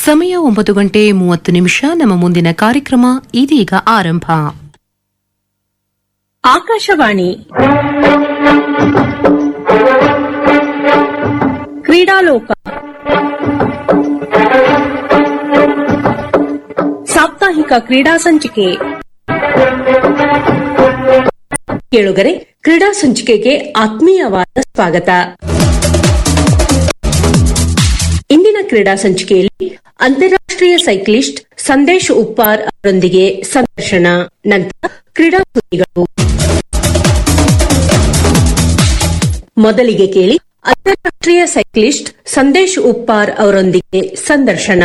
ಸಮಯ ಒಂಬತ್ತು ಗಂಟೆ ಮೂವತ್ತು ನಿಮಿಷ ನಮ್ಮ ಮುಂದಿನ ಕಾರ್ಯಕ್ರಮ ಇದೀಗ ಆರಂಭ ಆಕಾಶವಾಣಿ ಕ್ರೀಡಾಲೋಕ ಸಾಪ್ತಾಹಿಕ ಕ್ರೀಡಾ ಸಂಚಿಕೆ ಕೇಳುಗರೆ ಕ್ರೀಡಾ ಸಂಚಿಕೆಗೆ ಆತ್ಮೀಯವಾದ ಸ್ವಾಗತ ಇಂದಿನ ಕ್ರೀಡಾ ಸಂಚಿಕೆಯಲ್ಲಿ ಅಂತಾರಾಷ್ಟ್ರೀಯ ಸೈಕ್ಲಿಸ್ಟ್ ಸಂದೇಶ್ ಉಪ್ಪಾರ್ ಅವರೊಂದಿಗೆ ಸಂದರ್ಶನ ನಂತರ ಕ್ರೀಡಾ ಸುದ್ದಿಗಳು ಮೊದಲಿಗೆ ಕೇಳಿ ಅಂತಾರಾಷ್ಟ್ರೀಯ ಸೈಕ್ಲಿಸ್ಟ್ ಸಂದೇಶ್ ಉಪ್ಪಾರ್ ಅವರೊಂದಿಗೆ ಸಂದರ್ಶನ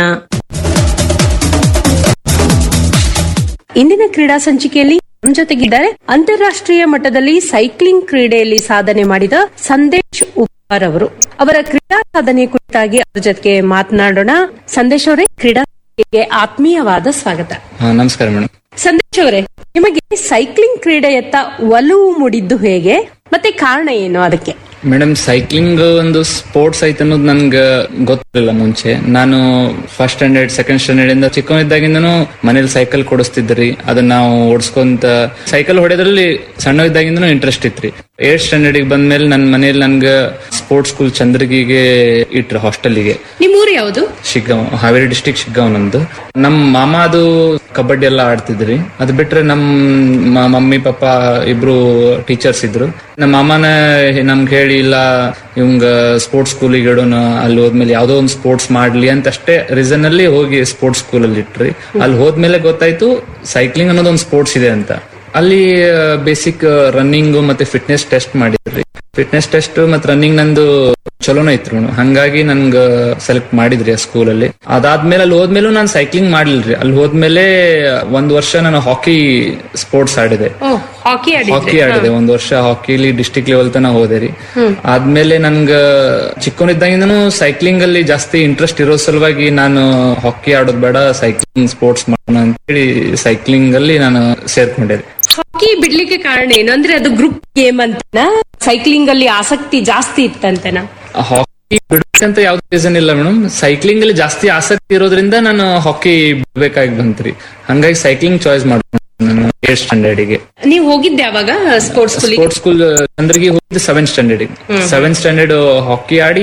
ಇಂದಿನ ಕ್ರೀಡಾ ಸಂಚಿಕೆಯಲ್ಲಿ ನಮ್ಮ ಜೊತೆಗಿದ್ದಾರೆ ಅಂತಾರಾಷ್ಟ್ರೀಯ ಮಟ್ಟದಲ್ಲಿ ಸೈಕ್ಲಿಂಗ್ ಕ್ರೀಡೆಯಲ್ಲಿ ಸಾಧನೆ ಮಾಡಿದ ಸಂದೇಶ್ ಉಪ್ಪಾರ್ ಅವರು ಅವರ ಕ್ರೀಡಾ ಸಾಧನೆ ಕುರಿತಾಗಿ ಅವರ ಜೊತೆಗೆ ಮಾತನಾಡೋಣ ಸಂದೇಶ್ ಅವರೇ ಕ್ರೀಡಾ ಸಂಚಿಕೆಗೆ ಆತ್ಮೀಯವಾದ ಸ್ವಾಗತ ಹಾ ನಮಸ್ಕಾರ ಮೇಡಮ್ ಸಂದೇಶ್ ಅವರೇ ನಿಮಗೆ ಸೈಕ್ಲಿಂಗ್ ಕ್ರೀಡೆಯತ್ತ ಒಲವು ಮೂಡಿದ್ದು ಹೇಗೆ ಮತ್ತೆ ಕಾರಣ ಏನು ಅದಕ್ಕೆ ಮೇಡಮ್ ಸೈಕ್ಲಿಂಗ್ ಒಂದು ಸ್ಪೋರ್ಟ್ಸ್ ಐತೆ ಅನ್ನೋದು ನನ್ಗೆ ಗೊತ್ತಿರಲಿಲ್ಲ ಮುಂಚೆ ನಾನು ಫಸ್ಟ್ ಸ್ಟ್ಯಾಂಡರ್ಡ್ ಸೆಕೆಂಡ್ ಸ್ಟ್ಯಾಂಡರ್ಡ್ ಇಂದ ಚಿಕ್ಕವನಿದ್ದಾಗಿಂದನು ಮನೇಲಿ ಸೈಕಲ್ ಕೊಡಿಸ್ತಿದ್ರಿ ಅದನ್ನ ನಾವು ಓಡಿಸ್ಕೊಂತ ಸೈಕಲ್ ಹೊಡೆದ್ರಲ್ಲಿ ಸಣ್ಣ ಇದ್ದಾಗಿಂದನು ಇಂಟ್ರೆಸ್ಟ್ ಇತ್ರಿ ಏಟ್ ಸ್ಟ್ಯಾಂಡರ್ಡ್ ಬಂದ್ಮೇಲೆ ನನ್ನ ಮನೇಲಿ ನನ್ಗೆ ಸ್ಪೋರ್ಟ್ಸ್ ಸ್ಕೂಲ್ ಚಂದ್ರಗಿಗೆ ಇಟ್ರು ಹಾಸ್ಟೆಲ್ಗೆ ನಿಮ್ಮ ಊರು ಯಾವುದು ಶಿಗ್ಗಾಂವ್ ಹಾವೇರಿ ಡಿಸ್ಟಿಕ್ ಶಿಗ್ಗಾಂವ್ ನಮ್ದು ನಮ್ ಮಾಮ ಅದು ಕಬಡ್ಡಿ ಎಲ್ಲ ಆಡ್ತಿದ್ರಿ ಅದ್ ಬಿಟ್ರೆ ನಮ್ ಮ- ಮಮ್ಮಿ ಪಪ್ಪ ಇಬ್ರು ಟೀಚರ್ಸ್ ಇದ್ರು ನಮ್ಮ ಮಾಮನ ನಮ್ಗೆ ಹೇಳಿ ಇಲ್ಲ ಇವಂಗ ಸ್ಪೋರ್ಟ್ಸ್ ಸ್ಕೂಲಿಗೆ ಇಡೋಣ ಅಲ್ಲಿ ಹೋದ್ಮೇಲೆ ಯಾವ್ದೋ ಒಂದು ಸ್ಪೋರ್ಟ್ಸ್ ಮಾಡ್ಲಿ ಅಂತ ಅಷ್ಟೇ ರೀಸನ್ ಅಲ್ಲಿ ಹೋಗಿ ಸ್ಪೋರ್ಟ್ಸ್ ಸ್ಕೂಲ್ ಅಲ್ಲಿ ಇಟ್ರಿ ಅಲ್ಲಿ ಹೋದ್ಮೇಲೆ ಗೊತ್ತಾಯ್ತು ಸೈಕ್ಲಿಂಗ್ ಅನ್ನೋದು ಒಂದು ಸ್ಪೋರ್ಟ್ಸ್ ಇದೆ ಅಂತ ಅಲ್ಲಿ ಬೇಸಿಕ್ ರನ್ನಿಂಗ್ ಮತ್ತೆ ಫಿಟ್ನೆಸ್ ಟೆಸ್ಟ್ ಮಾಡಿದ್ರಿ ಫಿಟ್ನೆಸ್ ಟೆಸ್ಟ್ ಮತ್ತೆ ರನ್ನಿಂಗ್ ನಂದು ಚಲೋನ ಇತ್ತು ಹಂಗಾಗಿ ನನ್ಗ ಸೆಲೆಕ್ಟ್ ಮಾಡಿದ್ರಿ ಆ ಸ್ಕೂಲಲ್ಲಿ ಅದಾದ್ಮೇಲೆ ಅಲ್ಲಿ ಹೋದ್ಮೇಲೂ ನಾನು ಸೈಕ್ಲಿಂಗ್ ಮಾಡ್ಲಿಲ್ರಿ ಅಲ್ಲಿ ಹೋದ್ಮೇಲೆ ಒಂದ್ ವರ್ಷ ನಾನು ಹಾಕಿ ಸ್ಪೋರ್ಟ್ಸ್ ಆಡಿದೆ ಹಾಕಿ ಹಾಕಿ ಆಡಿದೆ ಒಂದ್ ವರ್ಷ ಹಾಕಿಲಿ ಡಿಸ್ಟಿಕ್ ಲೆವೆಲ್ ತನ ಹೋದೆ ರೀ ಆದ್ಮೇಲೆ ನನ್ಗ ಚಿಕ್ಕವನಿದ್ದಾಗಿಂದನು ಸೈಕ್ಲಿಂಗ್ ಅಲ್ಲಿ ಜಾಸ್ತಿ ಇಂಟ್ರೆಸ್ಟ್ ಇರೋ ಸಲುವಾಗಿ ನಾನು ಹಾಕಿ ಆಡೋದ್ ಬೇಡ ಸೈಕ್ಲಿಂಗ್ ಸ್ಪೋರ್ಟ್ಸ್ ಮಾಡೋಣ ಅಂತೇಳಿ ಸೈಕ್ಲಿಂಗ್ ಅಲ್ಲಿ ನಾನು ಸೇರ್ಕೊಂಡೆ ರೀ. ಹಾಕಿ ಬಿಡ್ಲಿಕ್ಕೆ ಕಾರಣ ಏನು ಅಂದ್ರೆ ಅದು ಗ್ರೂಪ್ ಗೇಮ್ ಅಂತನಾ ಸೈಕ್ಲಿಂಗ್ ಅಲ್ಲಿ ಆಸಕ್ತಿ ಜಾಸ್ತಿ ಇತ್ತಂತನಾ ಹಾಕಿ ಬಿಡ್ಬೇಕಂತ ಯಾವ್ದು ರೀಸನ್ ಇಲ್ಲ ಮೇಡಮ್ ಸೈಕ್ಲಿಂಗ್ ಅಲ್ಲಿ ಜಾಸ್ತಿ ಆಸಕ್ತಿ ಇರೋದ್ರಿಂದ ನಾನು ಹಾಕಿ ಬಿಡ್ಬೇಕಾಗಿ ಬಂತ್ರಿ ಹಂಗಾಗಿ ಸೈಕ್ಲಿಂಗ್ ಚಾಯ್ಸ್ ಮಾಡ್ಕೊಂಡು ನಾನು ಏಟ್ ಸ್ಟ್ಯಾಂಡರ್ಡ್ ಗೆ ನೀವು ಹೋಗಿದ್ದೆ ಅವಾಗ ಸ್ಪೋರ್ಟ್ಸ್ ಸ್ಕೂಲಿಗೆ ಸ್ಪೋರ್ಟ್ಸ್ ಸ್ಕೂಲ್ ಚಂದ್ರಗಿ ಹೋಗಿದ್ದು seventh standard seventh standard hockey ಆಡಿ